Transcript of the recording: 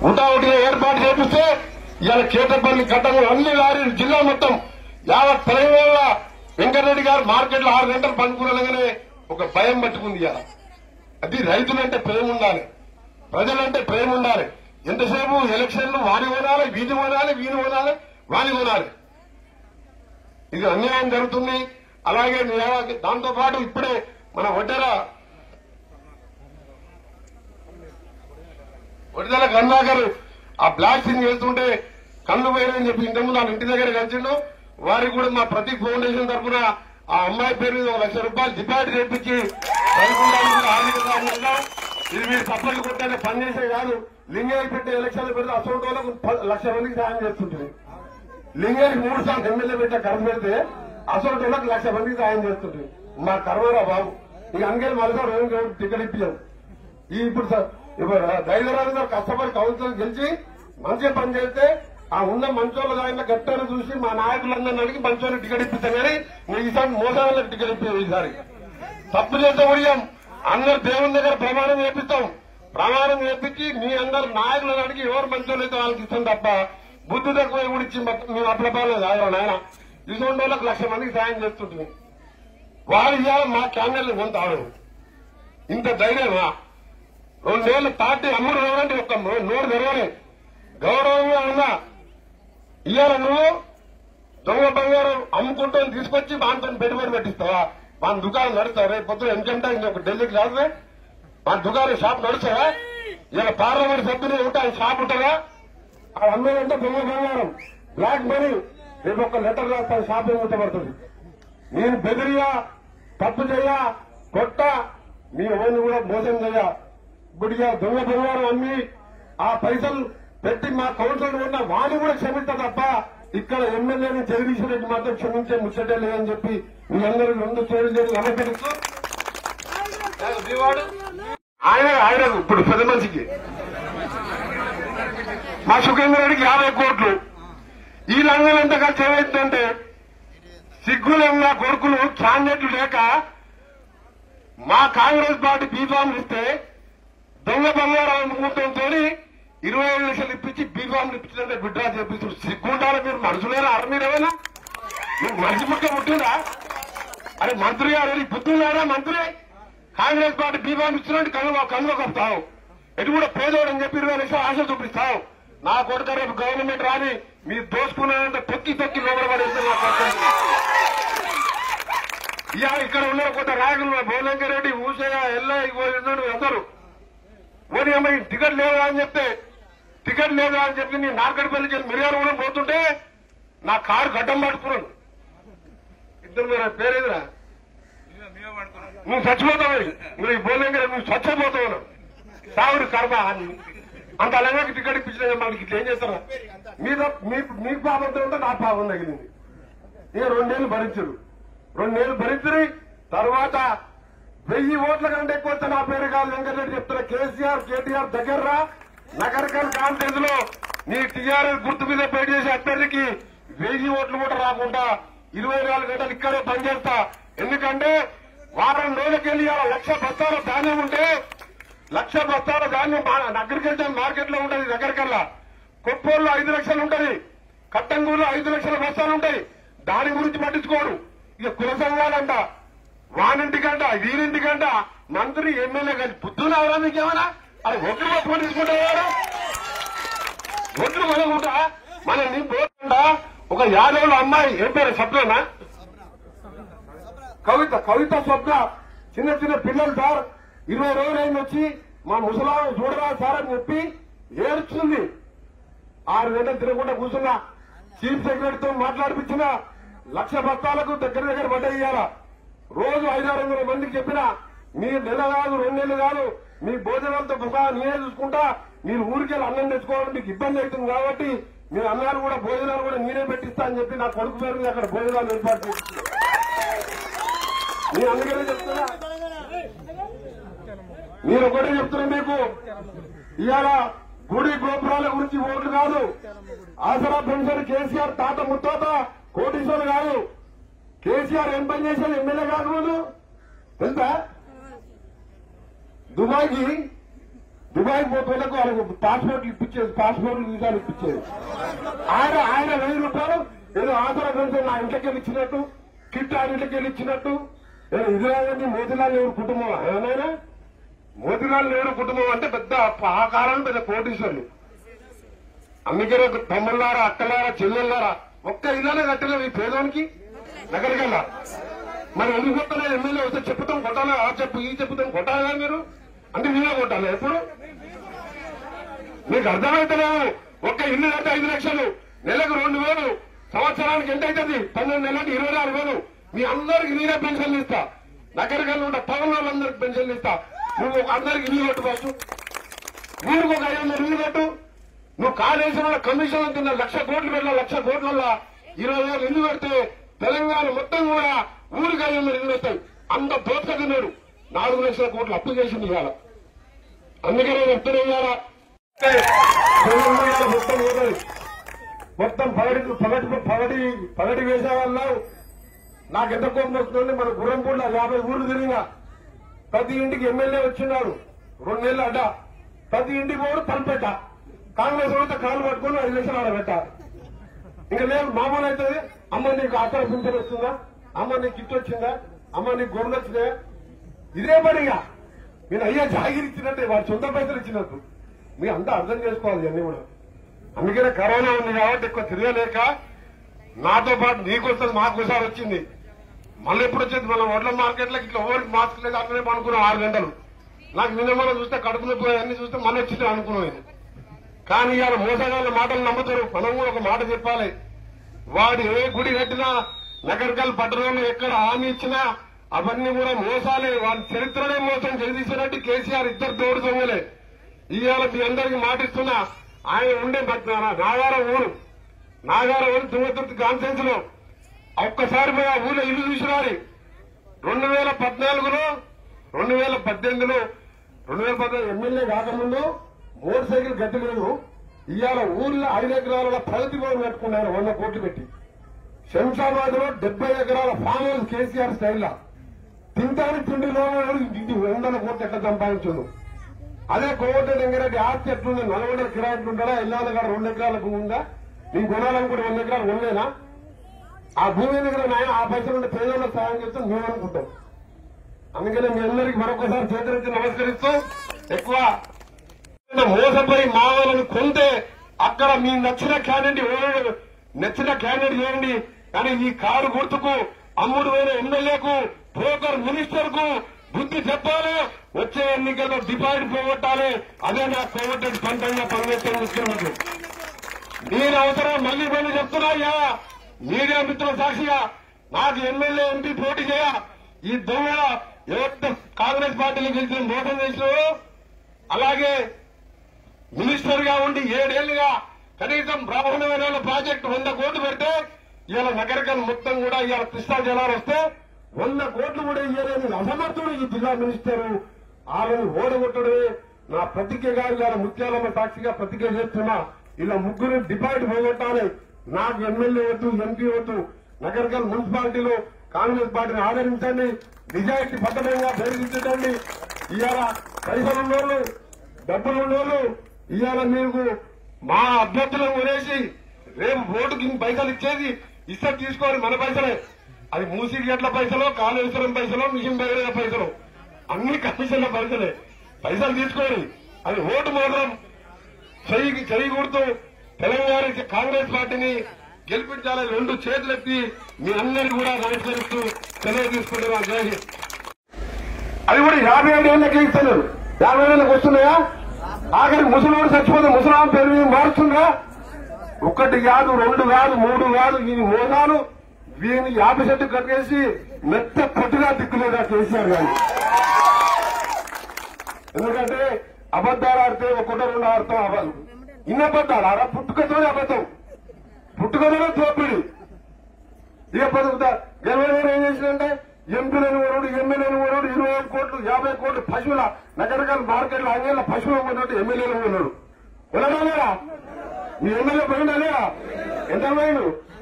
ఉటావుటిగా ఏర్పాటు చేపిస్తే ఇవాళ కేతపల్లి కట్టంలో అన్ని లారీలు జిల్లా మొత్తం యావత్ తెలంగాణ వెంకటరెడ్డి గారు మార్కెట్లో ఆరు గంటలు పండుకునగానే ఒక భయం పట్టుకుంది ఇవాళ అది రైతులంటే ప్రేమ ఉండాలి ప్రజలంటే ప్రేమ ఉండాలి ఎంతసేపు ఎలక్షన్లు వాని కొనాలి వీధి కొనాలి వీధి కొనాలి వాని కొనాలి ఇది అన్యాయం జరుగుతుంది అలాగే న్యాయ- దాంతో పాటు ఇప్పుడే మన ఒడ్డెర ఒడ్డెల కన్నాకర్ ఆ బ్లాస్టింగ్ చేస్తుంటే కళ్ళు పోయినని చెప్పి ఇంతకుముందు వాళ్ళ ఇంటి దగ్గర కలిసిండు వారికి కూడా మా ప్రతి ఫౌండేషన్ తరఫున ఆ అమ్మాయి పేరు మీద ఒక లక్ష రూపాయలు డిపాజిట్ చేయించి చదువుకోవడానికి ఆర్థిక సాయం చేద్దాం. ఇది మీరు సప్లై కొట్టే పనిచేసే కాదు లింగయ్య పెట్టే ఎలక్షన్లు పెడితే అసలు వాళ్ళకు ప- లక్ష మందికి సాయం చేస్తుంటుంది లింగయ్య మూడు సార్లు ఎమ్మెల్యే పెట్టే కర్మ పెడితే అసలు వాళ్ళకి లక్ష మందికి సాయం చేస్తుంటుంది మా కర్మరా బాబు ఇక అందుకే మళ్ళీ టికెట్ ఇప్పించాం ఈ ఇప్పుడు స- ఇప్పుడు దైవరాజు గారు కష్టపడి కౌన్సిలర్ గెలిచి మంచిగా పని చేస్తే ఆ ఉన్న మంచోళ్ళ ఆయన గట్టాన్ని చూసి మా నాయకులందరిని అడిగి మంచోళ్ళకి టికెట్ ఇప్పిస్తాం కానీ నువ్వు ఈసారి మోసాలకు టికెట్ ఇప్పావు ఈసారి తప్పు చేస్తే ఉడియం అందరు దేవుని దగ్గర ప్రమాణం చేపిస్తాం ప్రమాణం చేపించి మీ అందరు నాయకులను అడిగి ఎవరు మంచోళ్ళు అయితే వాళ్ళకి ఇస్తాం తప్ప బుద్ధి తక్కువ గురించి మేము అప్లపాలేదు కాదు నాయన ఇటువంటి వాళ్ళకి లక్ష మందికి సాయం చేస్తుంటుంది వారు ఇవాళ మా క్యాండిల్ కొంత ఆడు ఇంత ధైర్యమా రెండేళ్ల పార్టీ అమ్ముడు రావంటే ఒక్క నోరు తెరవలే గౌరవంగా ఉన్నా ఇవాళ నువ్వు దొంగ బంగారం అమ్ముకుంటూ తీసుకొచ్చి వాంతో పెట్టుబడి పెట్టిస్తావా మన దుకాణం నడుస్తావా రేపు పొద్దున ఎందుకంటే ఇంకొక ఢిల్లీకి రాదువే మన దుకాణం షాప్ నడుస్తావా ఇలా పార్లమెంట్ సభ్యులు ఉంటే ఆయన షాప్ ఉంటారా అది అమ్మేదంటే దొంగ బంగారం బ్లాక్ మనీ రేపు ఒక లెటర్ రాస్తాను షాప్ మూతపడుతుంది నేను బెదిరియా తప్పు చెయ్యా కొట్ట మీ ఎవరిని కూడా మోసం చెయ్యా ఇప్పుడు ఇక దొంగ బంగారం అమ్మి ఆ పైసలు పెట్టి మా కౌన్సిలర్ ఉన్న వాడిని కూడా క్షమిస్తా తప్ప ఇక్కడ ఎమ్మెల్యేని జగదీశ్వర రెడ్డి మాత్రం క్షమించే ముచ్చటే లేదని చెప్పి మీ అందరూ రెండు చేతులు చేసి నమస్కరిస్తూ ఆయన ఆయన ఇప్పుడు పెద్ద మనిషికి మా సుఖేంద్ర రెడ్డికి యాభై కోట్లు ఈ లంగం ఎంత ఖర్చు ఏమైందంటే సిగ్గులేం కొడుకులు క్యాండిడేట్లు లేక మా కాంగ్రెస్ పార్టీ బీఫామ్లు ఇస్తే దొంగ బంగారం అమ్ముకుంటంతో ఇరవై ఏడు లక్షలు ఇప్పించి బీఫామ్లు ఇప్పించినంటే విడ్రా చేపిస్తారు సిగ్గుంటారా మీరు మనుషులేనా అర మీరేమైనా మీరు మనిషి పుట్ట పుట్టిందా అరే మంత్రి గారు ఈ బుద్ధులారా మంత్రి కాంగ్రెస్ పార్టీ బీఫామ్ ఇచ్చినట్టు కనుగో కనుగో కప్తావు ఎటు కూడా పేదోడు అని చెప్పి ఇరవై లక్షలు ఆశ చూపిస్తావు నా కొడుక రేపు గవర్నమెంట్ రాని మీరు దోసుకున్నారంటే తొక్కి తొక్కి లోపల పడేస్తారు నా కొడుకు ఇవాళ ఇక్కడ ఉన్నారు కొంత రాయకులు భువనంకర్ రెడ్డి ఊసయ్య ఎల్లయ్య పోయి ఉన్నాడు అందరూ ఓని అమ్మాయి టికెట్ లేదా అని చెప్తే టికెట్ లేదా అని చెప్పి నేను నార్కడిపల్లికి వెళ్ళి మిరియాలు కూడా పోతుంటే నా కారు గడ్డం పట్టుకున్నాను ఇద్దరు మీరు పేరేదిరా నువ్వు చచ్చిపోతావు నువ్వు ఈ భువనంకర్ నువ్వు చచ్చిపోతావు సావుడు కర్మ అని అంత అలాగే టికెట్ ఇప్పించిన మనకి ఇట్లా ఏం చేస్తారా మీద మీ పాపంతో ఉంటే నా పాపం తగిలింది ఇక రెండేళ్లు భరించరు రెండేళ్లు భరించరు తర్వాత వెయ్యి ఓట్ల కంటే ఎక్కువ వస్తే నా పేరు కాదు వెంకటరెడ్డి చెప్తున్నా కేసీఆర్ కేటీఆర్ దగ్గర నగరకల్ కాన్ఫరెన్స్ లో నీ టీఆర్ఎస్ గుర్తు మీద పేరు చేసే అభ్యర్థికి వెయ్యి ఓట్లు కూడా రాకుండా ఇరవై నాలుగు గంటలు ఇక్కడే పనిచేస్తా ఎందుకంటే వారం రోజులకెళ్ళి ఇవాళ లక్ష బస్తాల ధాన్యం ఉంటే లక్ష బస్తాల ధాన్యం అగ్రికల్చర్ మార్కెట్ లో ఉంటది దగ్గరకల్లా కొప్పోల్లో ఐదు లక్షలు ఉంటది కట్టంగూరులో ఐదు లక్షల బస్తాలు ఉంటాయి దాని గురించి పట్టించుకోడు ఇక కుల సంఘాలంట వానింటికంట వీరింటికంట మంత్రి ఎమ్మెల్యే కలిసి బుద్ధులు అవరా మీకేమన్నా అది ఒట్లు పట్టుకొని తీసుకుంటారు ఒట్లు కొనుక్కుంటా మన నీ పోకుండా ఒక యాదవుల అమ్మాయి ఏం పేరు సప్లనా కవిత కవిత స్వప్న చిన్న చిన్న పిల్లలు సార్ ఇరవై రోజులు అయింది వచ్చి మా ముసలాం చూడరా సార్ అని చెప్పి ఏడ్చుంది ఆరు గంటలు తిరగకుండా కూర్చున్నా చీఫ్ సెక్రటరీతో మాట్లాడిపించిన లక్ష బస్తాలకు దగ్గర దగ్గర పడ్డాయి ఇయ్యాల రోజు ఐదారు వందల మందికి చెప్పిన మీరు నెల కాదు రెండు నెలలు కాదు మీ భోజనాలతో సహా నేనే చూసుకుంటా మీరు ఊరికెళ్ళి అన్నం తెచ్చుకోవడం మీకు ఇబ్బంది అవుతుంది కాబట్టి మీరు అన్నారు కూడా భోజనాలు కూడా నేనే పెట్టిస్తా అని చెప్పి నా కొడుకు పేరు మీద అక్కడ భోజనాలు ఏర్పాటు చేసి నేను అందుకనే చెప్తున్నా మీరు ఒకటే చెప్తున్నా మీకు ఇవాళ గుడి గోపురాల గురించి ఓట్లు కాదు ఆసరా పెన్షన్ కేసీఆర్ తాత ముత్తాత కోటీశ్వరులు కాదు కేసీఆర్ ఏం పని చేశాడు ఎమ్మెల్యే కాకముందు తెలుసా దుబాయ్కి దుబాయ్ పోతులకు వాళ్ళకు పాస్పోర్ట్లు ఇప్పించేది పాస్పోర్ట్లు వీసాలు ఇప్పించేది ఆయన ఆయన వెయ్యి రూపాయలు ఏదో ఆసరా పెన్షన్ నా ఇంటికి వెళ్ళి ఇచ్చినట్టు కిట్ ఆయన ఇంటికి వెళ్ళి ఇచ్చినట్టు ఏదో ఇదిలాగండి మోతిలాల్ నెహ్రూ కుటుంబం ఏమైనా మోతిలాల్ నెహ్రూ కుటుంబం అంటే పెద్ద ఆకారం పెద్ద కోటీశ్వరులు అందుకే తమ్ముళ్ళారా అక్కలారా చెల్లెళ్ళారా ఒక్క ఇలానే కట్టిన ఈ పేదోనికి నగరికల్లా మరి ఎందుకు కొట్టలేదు ఎమ్మెల్యే వస్తే చెప్పుతాం కొట్టాలి ఆ చెప్పు ఈ చెప్పుతాం కొట్టాలి కదా మీరు అంటే మీరే కొట్టాలి ఎప్పుడు మీకు అర్థమైతలేదు ఒక్క ఇల్లు కడితే ఐదు లక్షలు నెలకు రెండు వేలు సంవత్సరానికి ఎంత అవుతుంది పన్నెండు నెలలకు ఇరవై ఆరు వేలు మీ అందరికి నేనే పెన్షన్లు ఇస్తా నగరికల్లో ఉన్న టౌన్ వాళ్ళందరికి పెన్షన్లు ఇస్తా నువ్వు ఒక అందరికి ఇల్లు కట్టుకోవచ్చు ఊరికి ఒక ఐదు వందలు ఇల్లు కట్టు నువ్వు కాళేశ్వరంలో కమిషన్ కింద లక్ష కోట్లు పెట్టిన లక్ష కోట్ల ఇరవై వేలు ఇల్లు పెడితే తెలంగాణ మొత్తం కూడా ఊరికి ఐదు వందలు ఇల్లు వస్తాయి అంత దోచక తిన్నాడు నాలుగు లక్షల కోట్లు అప్పు చేసింది ఇవాళ అందుకే నేను చెప్తున్నా ఇవాళ తెలంగాణ మొత్తం పోతుంది మొత్తం పగటి పగటి పగటి పగటి వేసే వల్ల నాకు ఎంత కోపం వస్తుంది మన గుర్రంపూడిలో యాభై ఊర్లు తిరిగినా ప్రతి ఇంటికి ఎమ్మెల్యే వచ్చినాడు రెండు నెలలు అడ్డ ప్రతి ఇంటికి పోడు తలపెట్ట కాంగ్రెస్ వాళ్ళతో కాలు పట్టుకుని ఐదు లక్షలు ఆడబెట్ట ఇంకా లేదు మామూలు అవుతుంది అమ్మ నీకు ఆసరా పింఛన్ వస్తుందా అమ్మ నీకు కిట్ వచ్చిందా అమ్మ నీకు గొర్రెలు వచ్చిందా ఇదే పనిగా మీరు అయ్యా జాగిరి ఇచ్చినట్టే వాడు సొంత పైసలు ఇచ్చినట్టు మీరు అంతా అర్థం చేసుకోవాలి ఇవన్నీ కూడా అందుకనే కరోనా ఉంది కాబట్టి ఎక్కువ తిరగలేక నాతో పాటు నీకు వస్తుంది మాకు ఒకసారి వచ్చింది మళ్ళీ ఎప్పుడు వచ్చేది మన వడ్ల మార్కెట్లోకి ఇట్లా ఎవరికి మాస్క్ లేదు అట్లనే పనుకున్నాం ఆరు గంటలు నాకు నిన్న మనం చూస్తే కడుపు నొప్పి అన్ని చూస్తే మళ్ళీ వచ్చింది అనుకున్నాం ఇది కానీ ఇవాళ మోసగాళ్ళ మాటలు నమ్ముతారు మనం కూడా ఒక మాట చెప్పాలి వాడు ఏ గుడి కట్టినా నగరకల్ పట్టణంలో ఎక్కడ హామీ ఇచ్చినా అవన్నీ కూడా మోసాలే వాళ్ళ చరిత్రనే మోసం చేసేసినట్టు కేసీఆర్ ఇద్దరు తోడు దొంగలే ఇవాళ మీ అందరికి మాటిస్తున్నా ఆయన ఉండే మధ్య- నాగార ఊరు నాగార ఊరు తుంగతుర్తి కాన్ఫరెన్స్ లో ఒక్కసారి పోయి ఆ ఊళ్ళో ఇల్లు చూసినారు రెండు వేల పద్నాలుగులో రెండు వేల పద్దెనిమిదిలో రెండు వేల పద్దెనిమిది ఎమ్మెల్యే కాకముందు మోటార్ సైకిల్ గట్టి లేదు ఇవాళ ఊర్లో ఐదు ఎకరాల ప్రగతి భవన్ కట్టుకున్నారు వంద కోట్లు పెట్టి శంషాబాద్ లో డెబ్బై ఎకరాల ఫామ్ హౌస్ కేసీఆర్ స్టైల్ తింటాని తిండిలో ఇది వందల కోట్లు ఎట్లా సంపాదించుండు అదే కోవట లింగారెడ్డి ఆస్తి ఎట్లుంది నల్గొండ కిరాయి ఎట్లుంటారా ఇల్లాల కాడ రెండు ఎకరాల భూమి ఉందా నీకు కొనాలనుకుంటే వంద ఎకరాలు ఉండేనా ఆ భూమి దగ్గర నాయన ఆ పైసలు ఉంటే పేదలకు సాయం చేస్తే మేము అనుకుంటాం అందుకని మీ అందరికి మరొకసారి చేతులెత్తి నమస్కరిస్తూ ఎక్కువ మోసపోయి మావాలను కొంటే అక్కడ మీ నచ్చిన క్యాండిడేట్ ఓడండి నచ్చిన క్యాండిడేట్ చేయండి కానీ ఈ కారు గుర్తుకు అమ్ముడు పోయిన ఎమ్మెల్యేకు బ్రోకర్ మినిస్టర్ కు బుద్ధి చెప్పాలి వచ్చే ఎన్నికల్లో డిపాజిట్ పోగొట్టాలి అదే నా పోగొట్టేది పంతంగా పనిచేస్తే ముఖ్యమంత్రి నేను అవసరం మళ్ళీ మళ్ళీ చెప్తున్నాయ్యా మీడియా మిత్రుల సాక్షిగా నాకు ఎమ్మెల్యే ఎంపీ పోటీ చేయ ఈ దొంగ ఎవరితో కాంగ్రెస్ పార్టీని గెలిచిన మోసం చేసినారో అలాగే మినిస్టర్ గా ఉండి ఏడేళ్లుగా కనీసం బ్రాహ్మణమైన ప్రాజెక్టు వంద కోట్లు పెడితే ఇవాళ నగరకం మొత్తం కూడా ఇవాళ కృష్ణా జలాలు వస్తే వంద కోట్లు కూడా ఇయ్యలేని అసమర్థుడు ఈ జిల్లా మినిస్టర్ వాళ్ళని ఓడగొట్టడమే నా ప్రతిజ్ఞగా ఇవాళ ముత్యాలమ్మ సాక్షిగా ప్రతిజ్ఞ చేస్తున్నా ఇలా ముగ్గురు డిపాజిట్ పోగొట్టాలి నాకు ఎమ్మెల్యే వద్దు ఎంపీ వద్దు నగరకల్ మున్సిపాలిటీలో కాంగ్రెస్ పార్టీని ఆదరించండి నిజాయితీ బద్దలంగా ప్రయత్నించండి ఇవాళ పైసలు ఉన్నోళ్ళు డబ్బులు ఉన్నోళ్ళు ఇవాళ మీకు మా అభ్యర్థులను కొనేసి రేపు ఓటుకి ఇంక పైసలు ఇచ్చేది ఇస్తే తీసుకోవాలి మన పైసలే అది మూసి గట్ల పైసలు కాళేశ్వరం పైసలు మిషన్ బయట పైసలు అన్ని కమిషన్ల పైసలే పైసలు తీసుకోండి అది ఓటు మాత్రం చెయ్యి చెయ్యి కొడుతూ తెలంగాణ కాంగ్రెస్ పార్టీని గెలిపించాలని రెండు చేతులెత్తి మీ అందరికీ కూడా నమస్కరిస్తూ సెలవు తీసుకుంటున్నాను జై హింద్. అది కూడా యాభై ఏడు ఏళ్ళకి ఇస్తాను యాభై ఏళ్ళకి వస్తున్నాయా ఆఖరికి ముసలివాడు చచ్చిపోతే ముసలాం పేరు మీద మారుతుందా ఒకటి కాదు రెండు కాదు మూడు కాదు వీని మోసాలు వీని యాభై చెట్టు కట్టేసి మెత్త పొట్టుగా దిక్కులేదా కేసీఆర్ గారు ఎందుకంటే అబద్దాలు ఆడితే ఒకటో రెండు ఆడతాం అవ్వదు ఇన్ని అబద్దాలు ఆడ పుట్టుకతోనే అబద్ధం పుట్టుకతోనే తోపిడి ఇక బతుకుతా గెలవలేరు ఏం చేసిందంటే ఎంపీలను కొనుడు ఎమ్మెల్యేలు కొనుడు ఇరవై ఐదు కోట్లు యాభై కోట్లు పశువుల నగరకాల మార్కెట్లో అంగేళ్ళ పశువులు కొన్నట్టు ఎమ్మెల్యేలు కొన్నాడు కొనడా లేరా మీ ఎమ్మెల్యే పోయిందా లేరా ఎంత పోయిండు